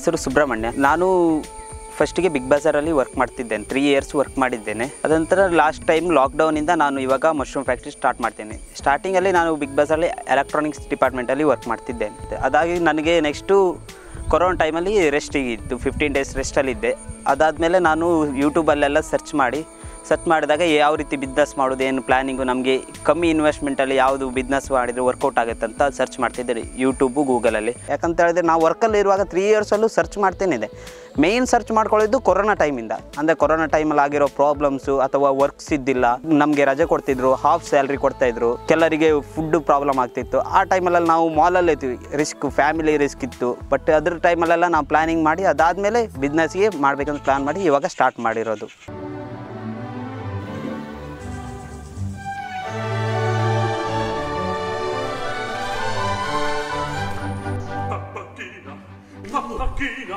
ಹೆಸರು ಸುಬ್ರಹ್ಮಣ್ಯ ನಾನು ಫಸ್ಟಿಗೆ ಬಿಗ್ ಬಜಾರಲ್ಲಿ ವರ್ಕ್ ಮಾಡ್ತಿದ್ದೇನೆ ತ್ರೀ ಇಯರ್ಸ್ ವರ್ಕ್ ಮಾಡಿದ್ದೇನೆ ಅದನಂತರ ಲಾಸ್ಟ್ ಟೈಮ್ ಲಾಕ್ಡೌನಿಂದ ನಾನು ಇವಾಗ ಮಶ್ರೂಮ್ ಫ್ಯಾಕ್ಟ್ರಿ ಸ್ಟಾರ್ಟ್ ಮಾಡ್ತೇನೆ ಸ್ಟಾರ್ಟಿಂಗಲ್ಲಿ ನಾನು ಬಿಗ್ ಬಜಾರಲ್ಲಿ ಎಲೆಕ್ಟ್ರಾನಿಕ್ಸ್ ಡಿಪಾರ್ಟ್ಮೆಂಟಲ್ಲಿ ವರ್ಕ್ ಮಾಡ್ತಿದ್ದೇನೆ ಅದಾಗಿ ನನಗೆ ನೆಕ್ಸ್ಟು ಕೊರೋನಾ ಟೈಮಲ್ಲಿ ರೆಸ್ಟಿಗಿತ್ತು ಫಿಫ್ಟೀನ್ ಡೇಸ್ ರೆಸ್ಟಲ್ಲಿದ್ದೆ ಅದಾದಮೇಲೆ ನಾನು ಯೂಟ್ಯೂಬಲ್ಲೆಲ್ಲ ಸರ್ಚ್ ಮಾಡಿ ಸರ್ಚ್ ಮಾಡಿದಾಗ ಯಾವ ರೀತಿ ಬಿಸ್ನೆಸ್ ಮಾಡೋದು ಏನು ಪ್ಲ್ಯಾನಿಂಗು ನಮಗೆ ಕಮ್ಮಿ ಇನ್ವೆಸ್ಟ್ಮೆಂಟಲ್ಲಿ ಯಾವುದು ಬಿಸ್ನೆಸ್ ಮಾಡಿದರೆ ವರ್ಕೌಟ್ ಆಗುತ್ತೆ ಅಂತ ಸರ್ಚ್ ಮಾಡ್ತಿದ್ದೆ ಯೂಟ್ಯೂಬು ಗೂಗಲಲ್ಲಿ ಯಾಕಂತ ಹೇಳಿದ್ರೆ ನಾವು ವರ್ಕಲ್ಲಿ ಇರುವಾಗ ತ್ರೀ ಇಯರ್ಸಲ್ಲೂ ಸರ್ಚ್ ಮಾಡ್ತೇನಿದೆ ಮೇಯ್ನ್ ಸರ್ಚ್ ಮಾಡ್ಕೊಳ್ಳಿದ್ದು ಕೊರೋನಾ ಟೈಮಿಂದ ಅಂದರೆ ಕೊರೋನಾ ಟೈಮಲ್ಲಿ ಆಗಿರೋ ಪ್ರಾಬ್ಲಮ್ಸು ಅಥವಾ ವರ್ಕ್ಸ್ ಇದ್ದಿಲ್ಲ ನಮಗೆ ರಜೆ ಕೊಡ್ತಿದ್ರು ಹಾಫ್ ಸ್ಯಾಲ್ರಿ ಕೊಡ್ತಾಯಿದ್ರು ಕೆಲವರಿಗೆ ಫುಡ್ ಪ್ರಾಬ್ಲಮ್ ಆಗ್ತಿತ್ತು ಆ ಟೈಮಲ್ಲಿ ನಾವು ಮಾಲಲ್ಲಿ ಇದ್ವಿ ರಿಸ್ಕ್ ಫ್ಯಾಮಿಲಿ ರಿಸ್ಕ್ ಇತ್ತು ಬಟ್ ಅದ್ರ ಟೈಮಲ್ಲೆಲ್ಲ ನಾವು ಪ್ಲ್ಯಾನಿಂಗ್ ಮಾಡಿ ಅದಾದಮೇಲೆ ಬಿಸ್ನೆಸ್ಗೆ ಮಾಡಬೇಕಂತ ಪ್ಲ್ಯಾನ್ ಮಾಡಿ ಇವಾಗ ಸ್ಟಾರ್ಟ್ ಮಾಡಿರೋದು Papachina, papachina,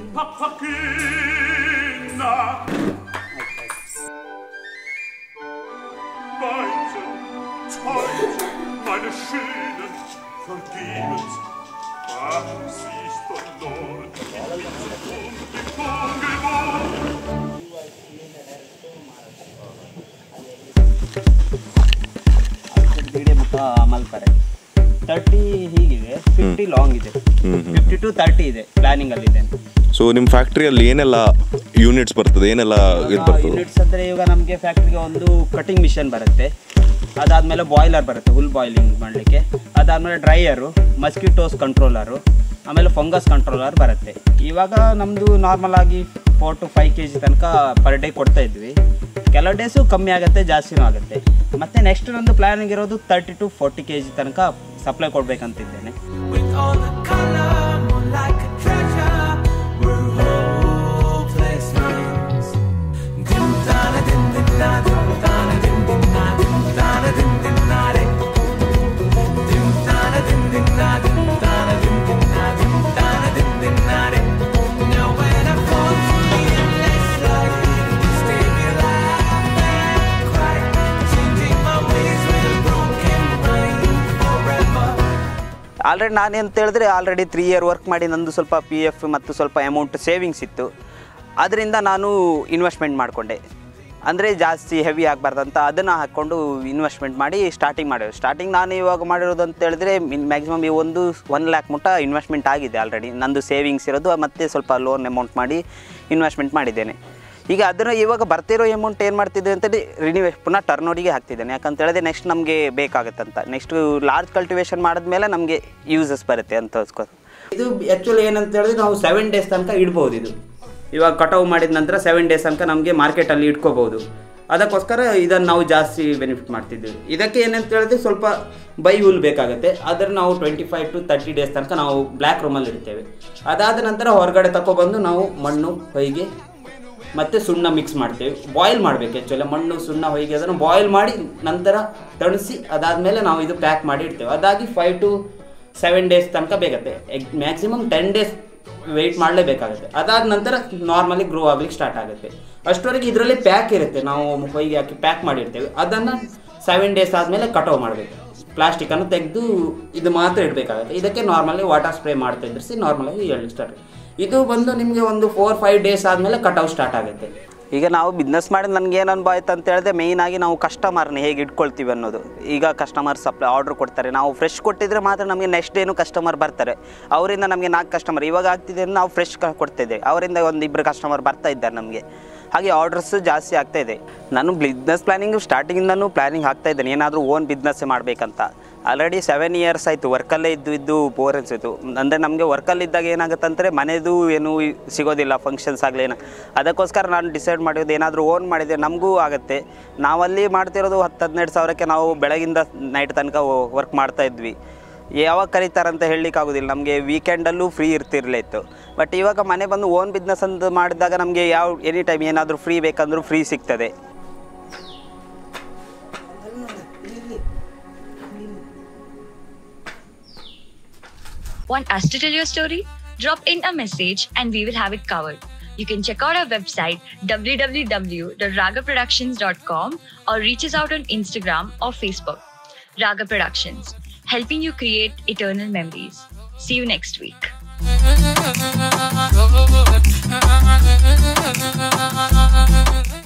papachina. Weichen, täuschen, meine Schönen, vergebens. Ach, sie ist verloren, ich bin so dumm geworden. ಗಿಡ ಮುಖ ಮಲ್ಪರೆ ತರ್ಟಿ ಹೀಗಿದೆ ಫಿಫ್ಟಿ ಲಾಂಗ್ ಇದೆ ಫಿಫ್ಟಿ ಟು ತರ್ಟಿ ಇದೆ ಪ್ಲಾನಿಂಗ್ ಅಲ್ಲಿ ಇದೆ ಸೊ ನಿಮ್ಮ ಫ್ಯಾಕ್ಟ್ರಿಯಲ್ಲಿ ಏನೆಲ್ಲ ಯೂನಿಟ್ಸ್ ಬರ್ತದೆ ಏನೆಲ್ಲ ಇದು ಬರ್ತದೆ ಯೂನಿಟ್ಸ್ ಅಂದರೆ ಇವಾಗ ನಮಗೆ ಫ್ಯಾಕ್ಟ್ರಿಗೆ ಒಂದು ಕಟಿಂಗ್ ಮಿಷನ್ ಬರುತ್ತೆ ಅದಾದಮೇಲೆ ಬಾಯ್ಲರ್ ಬರುತ್ತೆ ಹುಲ್ ಬಾಯ್ಲಿಂಗ್ ಮಾಡಲಿಕ್ಕೆ ಅದಾದಮೇಲೆ ಡ್ರೈಯರು ಮಸ್ಕಿಟೋಸ್ ಕಂಟ್ರೋಲರು ಆಮೇಲೆ ಫಂಗಸ್ ಕಂಟ್ರೋಲರ್ ಬರುತ್ತೆ ಇವಾಗ ನಮ್ಮದು ನಾರ್ಮಲ್ ಆಗಿ four to five K G ತನಕ ಪರ್ ಡೇ ಕೊಡ್ತಾ ಇದ್ವಿ ಕೆಲವು ಡೇಸು ಕಮ್ಮಿ ಆಗುತ್ತೆ ಜಾಸ್ತಿನೂ ಆಗುತ್ತೆ ಮತ್ತು ನೆಕ್ಸ್ಟ್ ನಂದು ಪ್ಲ್ಯಾನಿಂಗ್ ಇರೋದು thirty to forty K G ತನಕ ಸಪ್ಲೈ ಕೊಡಬೇಕಂತಿದ್ದೇನೆ With all the color, more like a treasure. We're hopeless minds. Dim dana dim dim da dim dana dim dim da dim dana dim dim da dim. Dim dana dim dim da dim dana dim dim da dim dana dim dim da dim. Now when I fall free and less like stay alive and cry, changing my ways with a broken mind forever. Already ನಾನೇಂತ ಹೇಳಿದ್ರೆ already three year work ಮಾಡಿ ನಂದು ಸ್ವಲ್ಪ P F ಮತ್ತು ಸ್ವಲ್ಪ amount savings ಇತ್ತು ಅದರಿಂದ ನಾನು ಇನ್ವೆಸ್ಟ್ಮೆಂಟ್ ಮಾಡಿಕೊಂಡೆ ಅಂದರೆ ಜಾಸ್ತಿ ಹೆವಿ ಆಗಬಾರ್ದಂತ ಅದನ್ನು ಹಾಕ್ಕೊಂಡು ಇನ್ವೆಸ್ಟ್ಮೆಂಟ್ ಮಾಡಿ ಸ್ಟಾರ್ಟಿಂಗ್ ಮಾಡಿದೆ ಸ್ಟಾರ್ಟಿಂಗ್ ನಾನು ಇವಾಗ ಮಾಡಿರೋದು ಅಂತ ಹೇಳಿದ್ರೆ ಮ್ಯಾಕ್ಸಿಮಮ್ ಈ ಒಂದು ಒನ್ ಲ್ಯಾಕ್ ಮುಟ್ಟ ಇನ್ವೆಸ್ಟ್ಮೆಂಟ್ ಆಗಿದೆ ಆಲ್ರೆಡಿ ನಂದು ಸೇವಿಂಗ್ಸ್ ಇರೋದು ಮತ್ತು ಸ್ವಲ್ಪ ಲೋನ್ ಅಮೌಂಟ್ ಮಾಡಿ ಇನ್ವೆಸ್ಟ್ಮೆಂಟ್ ಮಾಡಿದ್ದೇನೆ ಈಗ ಅದನ್ನು ಇವಾಗ ಬರ್ತಿರೋ ಅಮೌಂಟ್ ಏನು ಮಾಡ್ತಿದ್ದೆ ಅಂತೇಳಿ ರಿನ್ಯೂವೇ ಪುನಃ ಟರ್ನೋಡಿಗೆ ಹಾಕ್ತಿದ್ದೇನೆ ಯಾಕಂತ ಹೇಳಿದ್ರೆ ನೆಕ್ಸ್ಟ್ ನಮಗೆ ಬೇಕಾಗುತ್ತಂತ ನೆಕ್ಸ್ಟ್ ಲಾರ್ಜ್ ಕಲ್ಟಿವೇಷನ್ ಮಾಡಿದ್ಮೇಲೆ ನಮಗೆ ಯೂಸಸ್ ಬರುತ್ತೆ ಅಂತ ಇದು ಆ್ಯಕ್ಚುಲಿ ಏನಂತ ಹೇಳಿದ್ರೆ ನಾವು ಸೆವೆನ್ ಡೇಸ್ ತನಕ ಇಡ್ಬೋದು ಇದು ಇವಾಗ ಕಟಾವು ಮಾಡಿದ ನಂತರ ಸೆವೆನ್ ಡೇಸ್ ತನಕ ನಮಗೆ ಮಾರ್ಕೆಟಲ್ಲಿ ಇಟ್ಕೋಬೋದು ಅದಕ್ಕೋಸ್ಕರ ಇದನ್ನು ನಾವು ಜಾಸ್ತಿ ಬೆನಿಫಿಟ್ ಮಾಡ್ತಿದ್ದೀವಿ ಇದಕ್ಕೆ ಏನಂತ ಹೇಳಿದ್ರೆ ಸ್ವಲ್ಪ ಬೈ ಹುಲ್ ಬೇಕಾಗುತ್ತೆ ಅದನ್ನು ನಾವು twenty five to thirty days ತನಕ ನಾವು ಬ್ಲ್ಯಾಕ್ ರೂಮಲ್ಲಿ ಇಡ್ತೇವೆ ಅದಾದ ನಂತರ ಹೊರಗಡೆ ತಗೊಬಂದು ನಾವು ಮಣ್ಣು ಹೊಯ್ಗೆ ಮತ್ತು ಸುಣ್ಣ ಮಿಕ್ಸ್ ಮಾಡ್ತೇವೆ ಬಾಯ್ಲ್ ಮಾಡಬೇಕು ಆ್ಯಕ್ಚುಲಿ ಮಣ್ಣು ಸುಣ್ಣ ಹೊಯ್ಗೆ ಅದನ್ನು ಬಾಯ್ಲ್ ಮಾಡಿ ನಂತರ ತಣಿಸಿ ಅದಾದಮೇಲೆ ನಾವು ಇದು ಪ್ಯಾಕ್ ಮಾಡಿ ಇಡ್ತೇವೆ ಅದಾಗಿ ಫೈವ್ ಟು ಸೆವೆನ್ ಡೇಸ್ ತನಕ ಬೇಕತ್ತೆ ಮ್ಯಾಕ್ಸಿಮಮ್ ಟೆನ್ ಡೇಸ್ ವೆಯ್ಟ್ ಮಾಡಲೇಬೇಕಾಗುತ್ತೆ ಅದಾದ ನಂತರ ನಾರ್ಮಲಿ ಗ್ರೋ ಆಗ್ಲಿಕ್ಕೆ ಸ್ಟಾರ್ಟ್ ಆಗುತ್ತೆ ಅಷ್ಟವರೆಗೆ ಇದರಲ್ಲಿ ಪ್ಯಾಕ್ ಇರುತ್ತೆ ನಾವು ಹೊಯ್ಗೆ ಹಾಕಿ ಪ್ಯಾಕ್ ಮಾಡಿರ್ತೇವೆ ಅದನ್ನು ಸೆವೆನ್ ಡೇಸ್ ಆದಮೇಲೆ ಕಟಾವು ಮಾಡಬೇಕು ಪ್ಲಾಸ್ಟಿಕನ್ನು ತೆಗೆದು ಇದು ಮಾತ್ರ ಇಡಬೇಕಾಗುತ್ತೆ ಇದಕ್ಕೆ ನಾರ್ಮಲಿ ವಾಟರ್ ಸ್ಪ್ರೇ ಮಾಡ್ತಾ ಇದ್ರಿಸಿ ನಾರ್ಮಲಾಗಿ ಹೇಳಿ ಸ್ಟಾರ್ಟ್ ಇದು ಬಂದು ನಿಮಗೆ ಒಂದು ಫೋರ್ ಫೈವ್ ಡೇಸ್ ಆದಮೇಲೆ ಕಟಾವು ಸ್ಟಾರ್ಟ್ ಆಗುತ್ತೆ ಈಗ ನಾವು ಬಿಸ್ನೆಸ್ ಮಾಡಿ ನನಗೆ ಏನು ಅನುಭವ ಆಯ್ತು ಅಂತ ಹೇಳಿದ್ರೆ ಮೇಯ್ನ್ ಆಗಿ ನಾವು ಕಸ್ಟಮರ್ನ ಹೇಗೆ ಇಟ್ಕೊಳ್ತೀವಿ ಅನ್ನೋದು ಈಗ ಕಸ್ಟಮರ್ ಸಪ್ಲೈ ಆರ್ಡ್ರ್ ಕೊಡ್ತಾರೆ ನಾವು ಫ್ರೆಶ್ ಕೊಟ್ಟಿದ್ರೆ ಮಾತ್ರ ನಮಗೆ ನೆಕ್ಸ್ಟ್ ಡೇನು ಕಸ್ಟಮರ್ ಬರ್ತಾರೆ ಅವರಿಂದ ನಮಗೆ ನಾಲ್ಕು ಕಸ್ಟಮರ್ ಇವಾಗ ಆಗ್ತಿದೆ ಅಂದ್ರೆ ನಾವು ಫ್ರೆಶ್ ಕೊಡ್ತಿದ್ದೇವೆ ಅವರಿಂದ ಒಂದು ಇಬ್ಬರು ಕಸ್ಟಮರ್ ಬರ್ತಾ ಇದ್ದಾರೆ ನಮಗೆ ಹಾಗೆ ಆರ್ಡರ್ಸ್ ಜಾಸ್ತಿ ಆಗ್ತಾ ಇದೆ ನಾನು ಬಿಸ್ನೆಸ್ ಪ್ಲಾನಿಂಗ್ ಸ್ಟಾರ್ಟಿಂಗಿಂದನೂ ಪ್ಲಾನಿಂಗ್ ಆಗ್ತಾ ಇದ್ದೇನೆ ಏನಾದರೂ ಓನ್ ಬಿಸ್ನೆಸ್ ಮಾಡಬೇಕಂತ ಆಲ್ರೆಡಿ ಸೆವೆನ್ ಇಯರ್ಸ್ ಆಯಿತು ವರ್ಕಲ್ಲೇ ಇದ್ದು ಇದ್ದು ಬೋರ್ ಅನಿಸಿತು ಅಂದರೆ ನಮಗೆ ವರ್ಕಲ್ಲಿ ಇದ್ದಾಗ ಏನಾಗುತ್ತೆ ಅಂದರೆ ಮನೆದು ಏನು ಸಿಗೋದಿಲ್ಲ ಫಂಕ್ಷನ್ಸ್ ಆಗಲಿ ಏನೋ ಅದಕ್ಕೋಸ್ಕರ ನಾನು ಡಿಸೈಡ್ ಮಾಡಿರೋದು ಏನಾದರೂ ಓನ್ ಮಾಡಿದರೆ ನಮಗೂ ಆಗುತ್ತೆ ನಾವಲ್ಲಿ ಮಾಡ್ತಿರೋದು ಹತ್ತು ಹದಿನೈದು ಸಾವಿರಕ್ಕೆ ನಾವು ಬೆಳಗಿಂದ ನೈಟ್ ತನಕ ವರ್ಕ್ ಮಾಡ್ತಾ ಇದ್ವಿ ಯಾವಾಗ ಕರೀತಾರಂತ ಹೇಳಲಿಕ್ಕೆ ಆಗೋದಿಲ್ಲ ನಮಗೆ ವೀಕೆಂಡಲ್ಲೂ ಫ್ರೀ ಇರ್ತಿರ್ಲಿತ್ತು ಬಟ್ ಇವಾಗ ಮನೆ ಬಂದು ಓನ್ ಬಿಸ್ನೆಸ್ ಅಂತ ಮಾಡಿದಾಗ ನಮಗೆ ಯಾವ ಎನಿ ಟೈಮ್ ಏನಾದರೂ ಫ್ರೀ ಬೇಕಂದ್ರೂ ಫ್ರೀ ಸಿಗ್ತದೆ Want us to tell your story? Drop in a message and we will have it covered. You can check out our website www.ragaproductions.com or reach us out on Instagram or Facebook. Raga Productions, helping you create eternal memories. See you next week. Thank you.